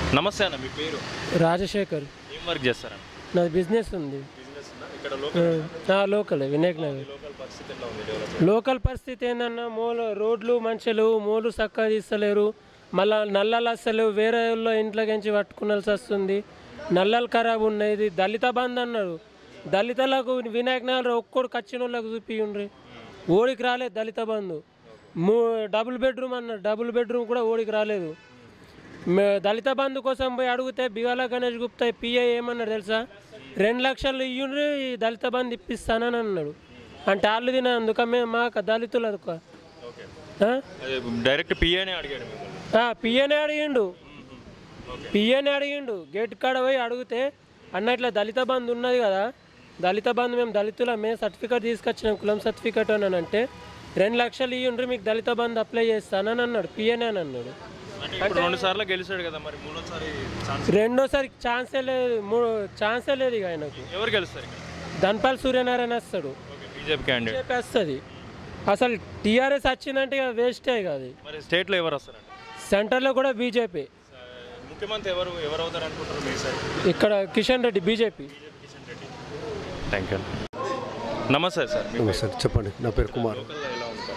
నమస్తే అన్న మీ పేరు రాజశేఖర్ ఏం వర్క్ చేస్తారన్న నాది బిజినెస్ ఉంది బిజినెస్ ఉందా ఇక్కడ ఆ, లోకల్ వినాయక్ నగర్ లోకల్ పరిస్థితి ఎలా ఉంది డెవలప్ లోకల్ పరిస్థితి ఏందన్నా మూల రోడ్లు మంచిలు మూలు చక్కగా తీస్తలేరు మళ్ళా నల్లలు వస్తలేవు వేరే వాళ్ళ ఇంట్లోకించి పట్టుకునాల్సి వస్తుంది నల్లలు ఖరాబ్ ఉన్నాయి ఇది దళిత బంద్ అన్నారు దళితులకు వినాయక్ నగర్ ఒక్కడు కచ్చిన వాళ్ళకి చూపియండ్రి ఓడికి రాలేదు దళిత బంధు మూ డబుల్ బెడ్రూమ్ అన్నారు డబుల్ బెడ్రూమ్ కూడా ఓడికి రాలేదు మే- దళిత బంధు కోసం పోయి అడిగితే బిగాల గణేష్ గుప్తా పిఐ ఏమన్నాడు తెలుసా రెండు లక్షలు ఇయ్యుండ్రి ఈ దళిత బంధు ఇప్పిస్తానని అన్నాడు అంటే వాళ్ళు తిన అందుకమే మాకు దళితులు అదుక ఓకే ఆ? అదే డైరెక్ట్ పిఏనే అడిగాడు మిమ్మల్ని ఆ, పిఏనే అడిగిండు పిఏనే అడిగిండు గేట్ కాడ పోయి అడిగితే అన్న ఇట్లా దళిత బంధు ఉన్నది కదా దళిత బంధు మేము దళితులమే సర్టిఫికేట్ తీసుకొచ్చినాం కులం సర్టిఫికేట్ అని అంటే రెండు లక్షలు ఇయ్యుండ్రి మీకు దళిత బంధు అప్లై చేస్తానని అన్నాడు పిఏనే అని అన్నాడు అంటే ఇప్పుడు రెండు సార్లు గెలిచాడు కదా మరి మూడోసారి ఛాన్స్ రెండోసారి ఛాన్సే లేదు మూడు ఛాన్సే లేదు ఇక ఆయనకు ఎవరు గెలుస్తారు ఇక్కడ ధన్పాల్ సూర్యనారాయణ వస్తాడు ఓకే బీజేపీ క్యాండిడేట్ బీజేపీ వస్తుంది అసలు టీఆర్ఎస్ వచ్చిందంటే ఇక వేస్టే కాదు మరి స్టేట్లో ఎవరు వస్తారండి సెంటర్లో కూడా బీజేపీ ముఖ్యమంత్రి ఎవరు ఎవరు అవుతారు అనుకుంటారు మీ సైడ్ ఇక్కడ Kishan Reddy BJP Kishan Reddy thank you నమస్తే సార్ మీ నమస్తే చెప్పండి నా పేరు కుమార్ లోకల్లో ఎలా ఉంది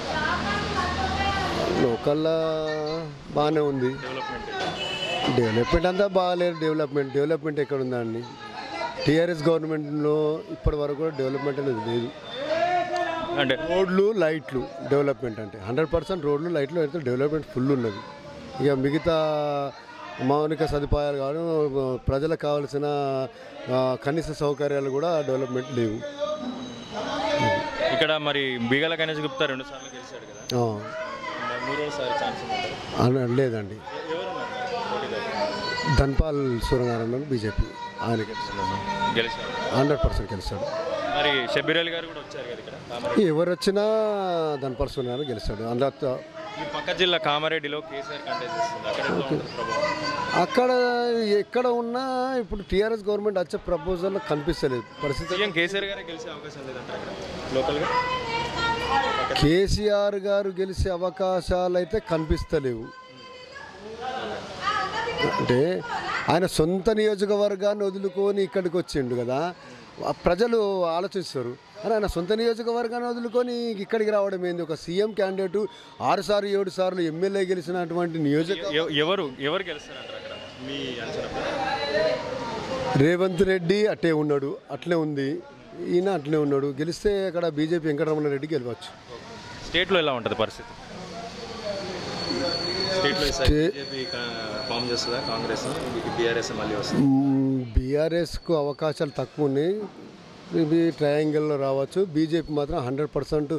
లోకల్లో బాగానే ఉంది డెవలప్మెంట్ డెవలప్మెంట్ అంతా బాగాలేదు డెవలప్మెంట్ డెవలప్మెంట్ ఎక్కడ ఉందండి టీఆర్ఎస్ గవర్నమెంట్లో ఇప్పటి వరకు కూడా డెవలప్మెంట్ అనేది లేదు అంటే రోడ్లు లైట్లు డెవలప్మెంట్ అంటే హండ్రెడ్ పర్సెంట్ రోడ్లు లైట్లు అయితే డెవలప్మెంట్ ఫుల్ ఉన్నది ఇక మిగతా మౌలిక సదుపాయాలు కానీ ప్రజలకు కావాల్సిన ఆ, కనీస సౌకర్యాలు కూడా డెవలప్మెంట్ లేవు ఇక్కడ మరి బీగల గణేష్ గుప్తా రెండు సార్లు గెలిచాడు కదా ఆ, మరి మూడోసారి ఛాన్స్ ఉందంటారు అన- లేదండి ఎవరున్నారు పోటీదారు ధన్పాల్ సూర్యనారాయణ బీజేపీ ఆయన గెలుస్తున్నాడు గెలిచారు హండ్రెడ్ పర్సెంట్ గెలుస్తాడు మరి షబ్బీర్ అలీ గారు కూడా వచ్చారు కదా ఇక్కడ కామారెడ్డి ఎవరు వచ్చినా ధన్పాల్ సూర్యనారాయణ గెలుస్తాడు అందులో ఈ పక్క జిల్లా కామారెడ్డిలో కేసీఆర్ కంటెస్ట్ చేస్తుంది అక్కడ ఎట్లా ఉంటుంది ప్రభావం అక్కడ ఎక్కడ ఉన్నా ఇప్పుడు టీఆర్ఎస్ గవర్నమెంట్ వచ్చే ప్రపోజల్ కనిపిస్తలేదు పరిస్థితి సీఎం కేసీఆర్ గారే గెలిచే అవకాశం లేదంటారు అక్కడ లోకల్గా కేసీఆర్ గారు గెలిచే అవకాశాలు అయితే కనిపిస్తలేవు అంటే ఆయన సొంత నియోజకవర్గాన్ని వదులుకొని ఇక్కడికి వచ్చిండు కదా ఆ ప్రజలు ఆలోచిస్తారు అని ఆయన సొంత నియోజకవర్గాన్ని వదులుకొని ఇక్కడికి రావడం ఏంది ఒక సీఎం క్యాండిడేట్ ఆరు సార్లు ఏడు సార్లు ఎమ్మెల్యే గెలిచినటువంటి నియోజక ఎవ- ఎవరు ఎవరు గెలుస్తారంటారు అక్కడ మీ అంచనా ప్రకారం? రేవంత్ రెడ్డి అట్టే ఉన్నాడు అట్లే ఉంది ఈయన అట్లే ఉన్నాడు గెలిస్తే అక్కడ బీజేపీ వెంకటరమణ రెడ్డి గెలవచ్చు స్టేట్లో ఎలా ఉంటుంది పరిస్థితి స్టేట్లో బీజేపీ ఫామ్ చేస్తుందా కాంగ్రెస్ బీఆర్ఎస్ మళ్ళీ వస్తుంది బీఆర్ఎస్కు అవకాశాలు తక్కువ ఉన్నాయి ఇది ట్రయాంగిల్లో రావచ్చు బీజేపీ మాత్రం హండ్రెడ్ పర్సెంట్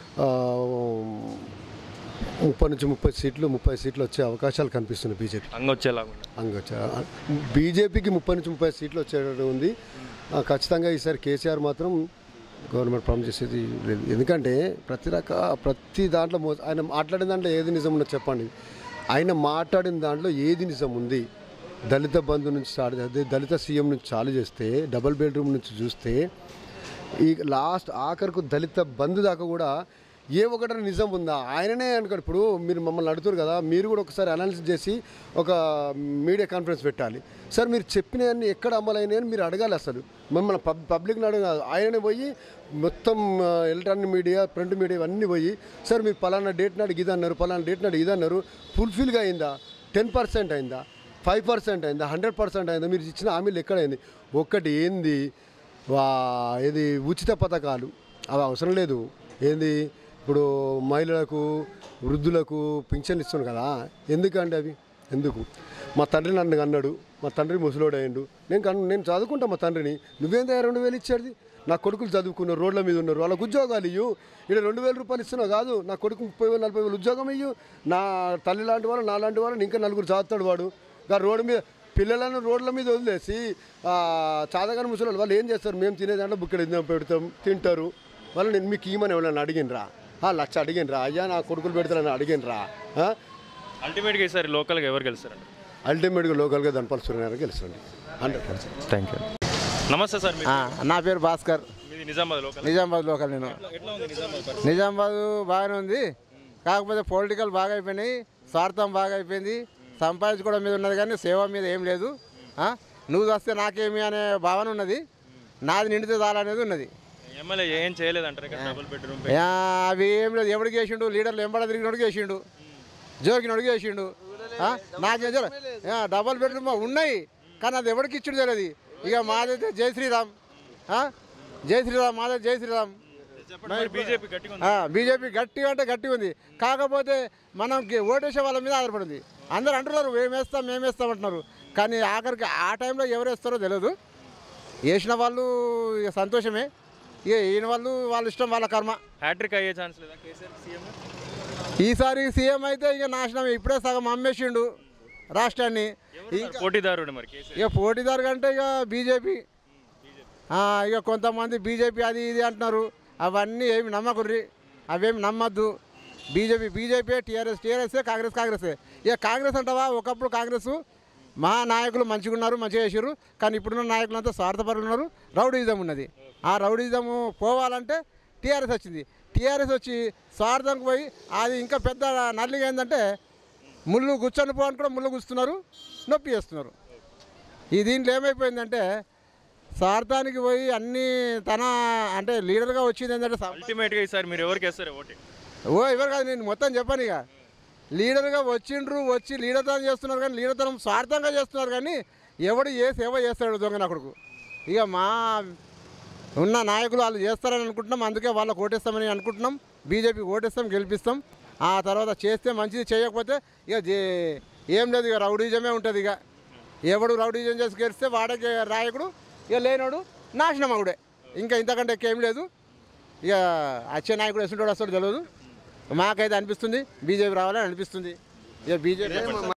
ముప్పై నుంచి ముప్పై సీట్లు ముప్పై సీట్లు వచ్చే అవకాశాలు కనిపిస్తున్నాయి బీజేపీ అంగొచ్చేలాగా ఉంది అంగొచ్చ బీజేపీకి ముప్పై నుంచి ముప్పై సీట్లు వచ్చేటట్టు ఉంది ఆ, ఖచ్చితంగా ఈసారి కేసీఆర్ మాత్రం గవర్నమెంట్ ప్రామిస్ చేసేది లేదు ఎందుకంటే ప్రతి రక ప్రతి దాంట్లో మో ఆయన మాట్లాడిన దాంట్లో ఏది నిజం ఉన్నది చెప్పండి ఆయన మాట్లాడిన దాంట్లో ఏది నిజం ఉంది దళిత బంధు నుంచి స్టార్ట్ చేస్తే దళిత సీఎం నుంచి చాలు చేస్తే డబుల్ బెడ్రూమ్ నుంచి చూస్తే ఈ లాస్ట్ ఆఖరికి దళిత బంధు దాకా కూడా ఏ ఒకటి నిజం ఉందా ఆయననే అనుకోండి ఇప్పుడు మీరు మమ్మల్ని అడుగుతారు కదా మీరు కూడా ఒకసారి అనాలిసిస్ చేసి ఒక మీడియా కాన్ఫరెన్స్ పెట్టాలి సార్ మీరు చెప్పినవన్నీ ఎక్కడ అమలైనాయని మీరు అడగాలి అసలు మమ్మల్ని పబ్ పబ్లిక్ని అడగాలి ఆయననే పోయి మొత్తం ఎలక్ట్రానిక్ మీడియా ప్రింట్ మీడియా ఇవన్నీ పోయి సార్ మీరు పలానా డేట్ నాడు ఇది అన్నారు పలానా డేట్ నాడు ఇది అన్నారు ఫుల్ఫిల్గా అయిందా టెన్ పర్సెంట్ అయిందా ఫైవ్ పర్సెంట్ అయిందా హండ్రెడ్ పర్సెంట్ అయిందా మీరు ఇచ్చిన హామీలు ఎక్కడైంది ఒక్కటి ఏంది వా ఇది ఉచిత పథకాలు అవి అవసరం లేదు ఏంది ఇప్పుడు మహిళలకు వృద్ధులకు పింఛన్లు ఇస్తున్నాను కదా ఎందుకండి అవి ఎందుకు మా తండ్రి నన్ను అన్నాడు మా తండ్రి ముసలోడు అయ్యిండు నేను కన్ నేను చదువుకుంటా మా తండ్రిని నువ్వేందా రెండు వేలు ఇచ్చేది నా కొడుకులు చదువుకున్నారు రోడ్ల మీద ఉన్నారు వాళ్ళకు ఉద్యోగాలు ఇయ్యు ఇక్కడ రెండు వేల రూపాయలు ఇస్తున్నావు కాదు నా కొడుకు ముప్పై వేలు నలభై వేలు ఉద్యోగం ఇయ్యు నా తల్లి లాంటి వాళ్ళు నా లాంటి వాళ్ళు ఇంకా నలుగురు చదువుతాడు వాడు ఆ రోడ్డు మీద పిల్లలను రోడ్ల మీద వదిలేసి ఆ, చాదగాని ముసలి వాళ్ళు ఏం చేస్తారు మేము తినే దాంట్లో బుక్కడ ఇద్దాం పెడతాం తింటారు వాళ్ళు నేను మీకు ఈమని ఎవరైనా అడిగినరా ఆ, లక్ష అడిగినరా అయ్యా నా కొడుకులు పెడతారని అడిగినరా అల్టిమేట్గా ఈసారి లోకల్గా ఎవరు గెలుస్తారండి అల్టిమేట్గా లోకల్గా ధనపాల సూర్యనారాయణ గెలుస్తుంది హండ్రెడ్ పర్సెంట్ థ్యాంక్ యూ నమస్తే సార్ మీ ఆ, నా పేరు భాస్కర్ మీది నిజామాబాద్ లోకల్ నిజామాబాద్ లోకల్ నేను ఎట్లా ఉంది నిజామాబాద్ పరిస్థితి? నిజామాబాద్ బాగానే ఉంది కాకపోతే పొలిటికల్ బాగా అయిపోయినాయి స్వార్థం బాగా అయిపోయింది సంపాదించుకోవడం మీద ఉన్నది కానీ సేవ మీద ఏం లేదు ఆ? నువ్వు వస్తే నాకేమి అనే భావన ఉన్నది నాది నిండితే చాలనేది ఉన్నది ఎమ్మెల్యే ఏం చేయలేదంటారు ఇక్కడ డబుల్ బెడ్రూమ్ ఆ, అవి ఏం లేదు ఎవడికి వేసిండు లీడర్లు ఎంబడ తిరిగినోడికి వేసిండు జోకినోడికి వేసిండు ఆ? నాకేం తెలియదు. ఆ, డబల్ బెడ్రూమ్ ఉన్నాయి కానీ అది ఎవరికి ఇచ్చుడు తెలియదు ఇక మాదైతే జై శ్రీరామ్ ఆ? జై శ్రీరామ్ మాదైతే జై శ్రీరామ్ బీజేపీ గట్టిగా ఉంది. ఆ, బీజేపీ గట్టిగా అంటే గట్టిగా ఉంది కాకపోతే మనం గే- ఓటేసే వాళ్ళ మీద ఆధారపడింది అందరూ అంటున్నారు మేము వేస్తాం మేము వేస్తాం అంటున్నారు కానీ ఆఖరికి ఆ టైంలో ఎవరు వేస్తారో తెలియదు వేసిన వాళ్ళు ఇక సంతోషమే ఇక ఈయన వాళ్ళు వాళ్ళ ఇష్టం వాళ్ళ కర్మ హ్యాట్రిక్ అయ్యే ఛాన్స్ లేదా కేసీఆర్ సీఎం ఈసారి సీఎం అయితే ఇక నాశనం ఇప్పుడే సగం అమ్మేసిండు రాష్ట్రాన్ని ఇంకా పోటీదారుడు మరి కేసీఆర్ ఇక పోటీదారు కంటే ఇక బీజేపీ ఇక కొంతమంది బీజేపీ అది ఇది అంటున్నారు అవన్నీ ఏమి నమ్మకుర్రి అవేమి నమ్మద్దు బీజేపీ బీజేపీ టీఆర్ఎస్ టీఆర్ఎస్ఏ కాంగ్రెస్ కాంగ్రెసే ఇక కాంగ్రెస్ అంటావా ఒకప్పుడు కాంగ్రెస్ మా నాయకులు మంచిగా ఉన్నారు మంచిగా చేసారు కానీ ఇప్పుడున్న నాయకులంతా స్వార్థపరులు ఉన్నారు రౌడీజం ఉన్నది ఆ రౌడీజం పోవాలంటే టీఆర్ఎస్ వచ్చింది టీఆర్ఎస్ వచ్చి స్వార్థంకి పోయి అది ఇంకా పెద్ద నల్లిగా ఏంటంటే ముళ్ళు గుచ్చని పో కూడా ముళ్ళు గుస్తున్నారు నొప్పి చేస్తున్నారు ఈ దీంట్లో ఏమైపోయిందంటే స్వార్థానికి పోయి అన్నీ తన అంటే లీడర్గా వచ్చింది ఏంటంటే సం- అల్టిమేట్గా ఈసారి మీరు ఎవరికి వేస్తారు ఓటే ఓ ఎవరు కాదు నేను మొత్తం చెప్పాను ఇక లీడర్గా వచ్చిండ్రు వచ్చి లీడర్తనం చేస్తున్నారు కానీ లీడర్తనం స్వార్థంగా చేస్తున్నారు కానీ ఎవడు ఏ సేవ చేస్తాడు దొంగ నకుడుకు ఇక మా ఉన్న నాయకులు వాళ్ళు చేస్తారని అనుకుంటున్నాం అందుకే వాళ్ళకి ఓటేస్తామని అనుకుంటున్నాం బీజేపీకి ఓటేస్తాం గెలిపిస్తాం ఆ తర్వాత చేస్తే మంచిది చేయకపోతే ఇక జే- ఏం లేదు ఇక రౌడీజమే ఉంటుంది ఇక ఎవడు రౌడీజం చేసి గెలిస్తే వాడే రాయకుడు ఇక లేనోడు నాశనం అవుడే ఇంకా ఇంతకంటే ఎక్కువ ఏం లేదు ఇక వచ్చే నాయకుడు ఎసుంటోడు వస్తాడు తెలియదు మాకైతే అనిపిస్తుంది బీజేపీ రావాలని అనిపిస్తుంది ఇక బీజేపీ